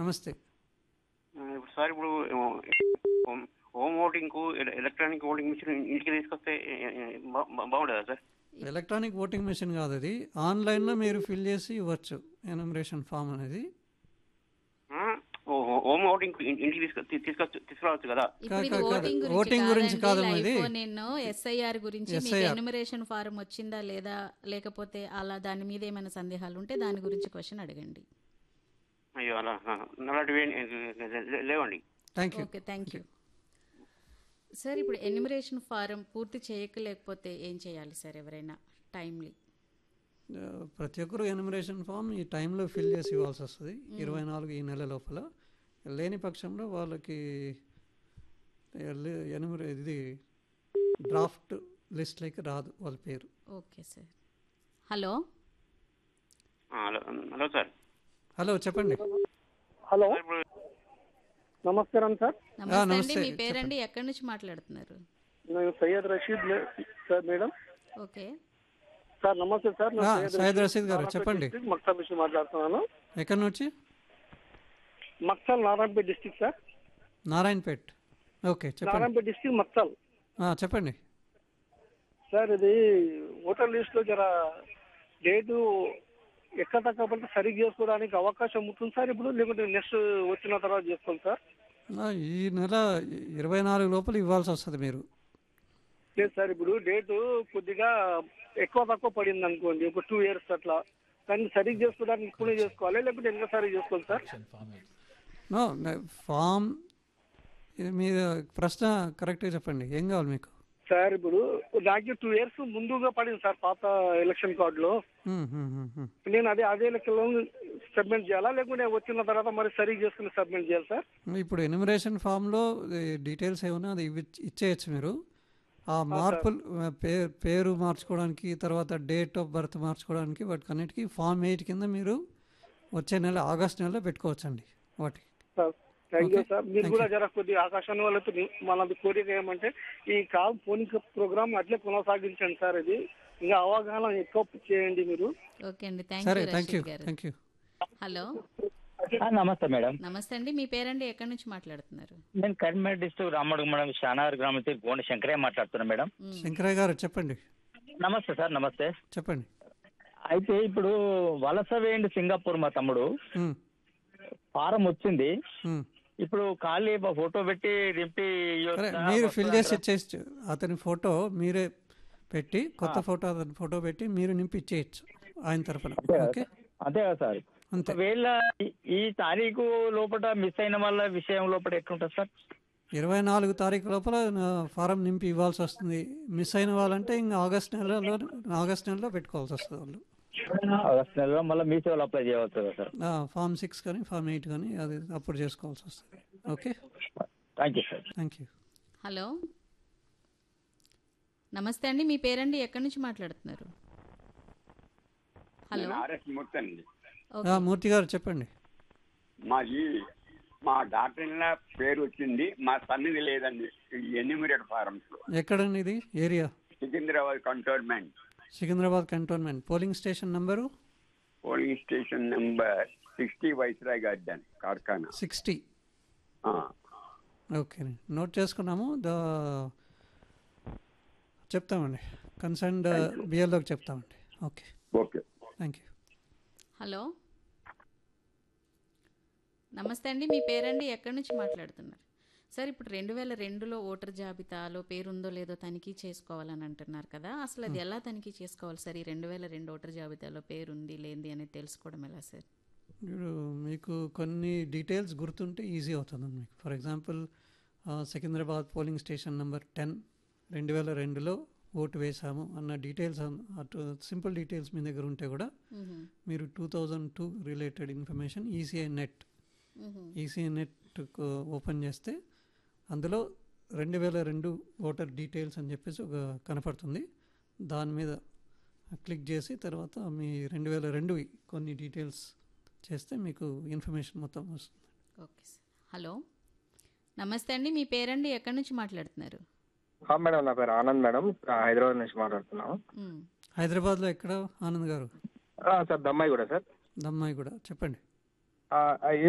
నమస్తే ఆ, ఇప్పుడు సార్ ఇప్పుడు హోమ్- హోమ్ ఓటింగ్కు ఎల- ఎలక్ట్రానిక్ ఓటింగ్ మిషన్ ఇంటికి తీసుకొస్తే ఏ, ఏ, బా- బా- బాగుంటుందా సార్ ఎలక్ట్రానిక్ ఓటింగ్ మెషిన్ కాదు అది ఆన్లైన్లో మీరు ఫిల్ చేసి ఇవ్వచ్చు ఎనమరేషన్ ఫామ్ అనేది ఆ, ఓ, హో- హోమ్ ఓటింగ్ ఇంటికి తీసుకొ తీసుకొచ్చు తీసుకురావచ్చు కదా ఇప్పుడు ఇది కాదు, కాదు. ఓటింగ్ ఓటింగ్ గురించి గురించి కాదమ్మా కాదండి ఇది. లైఫ్ నేను ఎస్ఐఆర్ గురించి మీకు SIR. ఎన్యుమరేషన్ ఫారం వచ్చిందా లేదా లేకపోతే అలా దాని మీద ఏమైనా సందేహాలు ఉంటే దాని గురించి క్వశ్చన్ అడగండి అయ్యో అలా ఆ, అలాంటివి ఏం- లే- లే- లేవండి thank you okay thank you sir ఇప్పుడు ఎన్యుమరేషన్ ఫారం పూర్తి చేయకలేకపోతే ఏం చేయాలి సార్ ఎవరైనా టైమ్లీ ఆ, ప్రతి ఒక్కరు ఎనిమరేషన్ ఫామ్ ఈ టైంలో ఫిల్ చేసి ఇవ్వాల్సి వస్తుంది ఇరవై నాలుగు ఈ నెల లోపల లేని పక్షంలో వాళ్ళకి ఎల్లి- ఎనిమిది ఇది డ్రాఫ్ట్ లిస్ట్లోకి రాదు వాళ్ళ పేరు ఓకే సార్ హలో ఆ, హలో హలో సార్ హలో చెప్పండి హలో సార్, ఇప్పుడు నమస్కారం సార్ నమస్తే అండి నమస్తే, మీ పేరండి ఎక్కడి నుంచి మాట్లాడుతున్నారు నేను సయ్యద్ రషీద్ మే- సార్ మేడం ఓకే సార్ నమస్తే సార్ నేను ఆ, సయ్యద్ సయ్యద్ రషీద్ గారు, నారాయణపేట చెప్పండి. డిస్ట్రిక్ట్ మక్తల్ నుంచి మాట్లాడుతున్నాను ఎక్కడి నుంచి Maktal Narayanpet district sir Narayanpet okay చెప్పండి నారాయణపేట డిస్ట్రిక్ట్ మక్తల్ ఆ, చెప్పండి సార్ ఇది ఓటర్ లిస్ట్ లో జర డేటు ఎక్కడ తక్కువ పడితే సరిగ్గా చేసుకోవడానికి అవకాశం ఉంటుంది సార్ ఇప్పుడు లేకుంటే నెక్స్ట్ వచ్చిన తర్వాత చేసుకోండి సార్ ఆ, ఈ నెల ఇరవై నాలుగు లోపల ఇవ్వాల్సి వస్తుంది మీరు లేదు సార్ ఇప్పుడు డేటు కొద్దిగా ఎక్కువ తక్కువ పడింది అనుకోండి ఒక టూ ఇయర్స్ అట్లా కానీ సరిగ్గా చేసుకోవడానికి ఇప్పుడే చేసుకోవాలి లేకుంటే ఇంకా సరిగ్గా చేసుకోవాలి సార్ నో ఫామ్ ఇది మీరు ప్రశ్న కరెక్ట్గా చెప్పండి ఏం కావాలి మీకు సార్ ఇప్పుడు నాకు టూ ఇయర్స్ ముందుగా పడింది సార్ పాత ఎలక్షన్ కార్డులో మ్మ్, మ్మ్, మ్మ్, మ్మ్. నేను అదే అదే లెక్కలో సబ్మిట్ చేయాలా లేకుంటే వచ్చిన తర్వాత మరి సరిగ్గా చేసుకుని సబ్మిట్ చేయాలి సార్ ఇప్పుడు ఎనిమరేషన్ ఫామ్లో డీటెయిల్స్ ఏమన్నా అది ఇవ్వ ఇచ్చేయచ్చు మీరు ఆ మార్పులు ఆ, పేరు పేరు మార్చుకోవడానికి తర్వాత డేట్ ఆఫ్ బర్త్ మార్చుకోవడానికి వాటికన్నిటికీ ఫామ్ ఎయిట్ కింద మీరు వచ్చే నెల ఆగస్ట్ నెలలో పెట్టుకోవచ్చండి వాటికి sir thank you Okay. Sir మీరు Thank కూడా జర కొద్దిగా ఆకాశాన్ని వాళ్ళతో మనది కోరిక ఏమంటే ఈ కాల్ ఫోన్ ప్రోగ్రామ్ అట్లే కొనసాగించండి సార్ ఇది ఇంకా అవగాహన ఎక్కువ చేయండి మీరు ఓకే అండి థ్యాంక్ సరే యూ థ్యాంక్ యూ రషీద్ గారు థ్యాంక్ యూ హలో ఆ, నమస్తే మేడం నమస్తే అండి మీ పేరండి ఎక్కడి నుంచి మాట్లాడుతున్నారు నేను కరీంనగర్ డిస్ట్రిక్ట్ రామడుగు మేడం షానార్ గ్రామం నుంచి గోండి శంకరయ్య మాట్లాడుతున్నా మేడం మ్మ్. శంకరయ్య గారు చెప్పండి నమస్తే సార్ నమస్తే చెప్పండి అయితే ఇప్పుడు వలస వేయండి సింగపూర్ మా తమ్ముడు మ్మ్, ఫారం వచ్చింది మ్మ్. ఇప్పుడు ఖాళీ బ- ఫోటో పెట్టి నింపి సరే ఇవ్వొచ్చా? మీరు ఫిల్ చేసి వస్తుందా? ఇచ్చేయచ్చు అతని ఫోటో మీరే పెట్టి కొత్త ఫోటో అతని ఫోటో పెట్టి మీరు నింపి ఇచ్చేయచ్చు ఆయన తరఫున అంతే కదా ఓకే సార్? అంతే కదా సార్ అంతే ఒకవేళ ఈ- ఈ తారీఖు లోపల మిస్ అయిన వాళ్ళ విషయం లోపల ఎట్లుంటుంది సార్ ఇరవై నాలుగు తారీఖు లోపల నా ఫారం నింపి ఇవ్వాల్సి వస్తుంది మిస్ అయిన వాళ్ళంటే ఇంకా ఆగస్ట్ నెలలో ఆగస్ట్ నెలలో పెట్టుకోవాల్సి వస్తుంది వాళ్ళు ఆగస్ట్ నెలలో మళ్ళీ మీ సేవలు అప్లై చేయవచ్చు కదా సార్ ఆ, ఫామ్ సిక్స్ కానీ ఫామ్ ఎయిట్ కానీ అది అప్పుడు చేసుకోవాల్సి వస్తుంది okay thank you sir thank you hello నమస్తే అండి మీ పేరండి ఎక్కడి నుంచి మాట్లాడుతున్నారు హలో ఆర్ఎస్ మూర్తి అండి ఓకే మూర్తి గారు చెప్పండి మాది మా డాక్టర్ పేరు వచ్చింది మా సన్నిధి లేదండి ఎన్యూమిరేట్ ఫారమ్స్ లో ఎక్కడండి ఇది area Secunderabad cantonment Secunderabad cantonment polling station number polling station number sixty viceroy garden Karkhana sixty ఆ, ఓకే నోట్ చేసుకున్నాము ద చెప్తామండి కన్సర్న్డ్ బిఎల్ఓకి చెప్తామండి okay okay thank you hello నమస్తే అండి మీ పేరండి ఎక్కడి నుంచి మాట్లాడుతున్నారు సార్ ఇప్పుడు రెండు వేల రెండులో ఓటర్ జాబితాలో పేరుందో లేదో తనిఖీ చేసుకోవాలని అంటున్నారు కదా అసలు అది ఎలా తనిఖీ చేసుకోవాలి సార్ ఈ రెండు వేల రెండు ఓటర్ జాబితాలో పేరుంది లేనిది అనేది తెలుసుకోవడం ఎలా సార్ ఇప్పుడు మీకు కొన్ని డీటెయిల్స్ గుర్తుంటే ఈజీ అవుతుంది మీకు for example Secunderabad polling station number ten రెండు వేల రెండులో ఓటు వేసాము అన్న డీటెయిల్స్ అన్- అటు సింపుల్ డీటెయిల్స్ మీ దగ్గర ఉంటే కూడా మ్మ్. మీరు two thousand two related information ECI net మ్మ్. ఈసీఐ నెట్ ఓపెన్ చేస్తే అందులో రెండు వేల రెండు ఓటర్ డీటెయిల్స్ అని చెప్పేసి ఒక కనపడుతుంది దాని మీద క్లిక్ చేసి తర్వాత మీ రెండు వేల రెండువి కొన్ని డీటెయిల్స్ చేస్తే మీకు ఇన్ఫర్మేషన్ మొత్తం వస్తుంది ఓకే సార్ హలో నమస్తే అండి మీ పేరండి ఎక్కడి నుంచి మాట్లాడుతున్నారు ఆ, మేడం నా పేరు ఆనంద్ మేడం ఆ, హైదరాబాద్ నుంచి మాట్లాడుతున్నాం మ్మ్. హైదరాబాద్లో ఎక్కడ ఆనంద్ గారు ఆ, సార్ దమ్మాయి కూడా సార్ దమ్మాయి కూడా చెప్పండి ఆ, ఆ,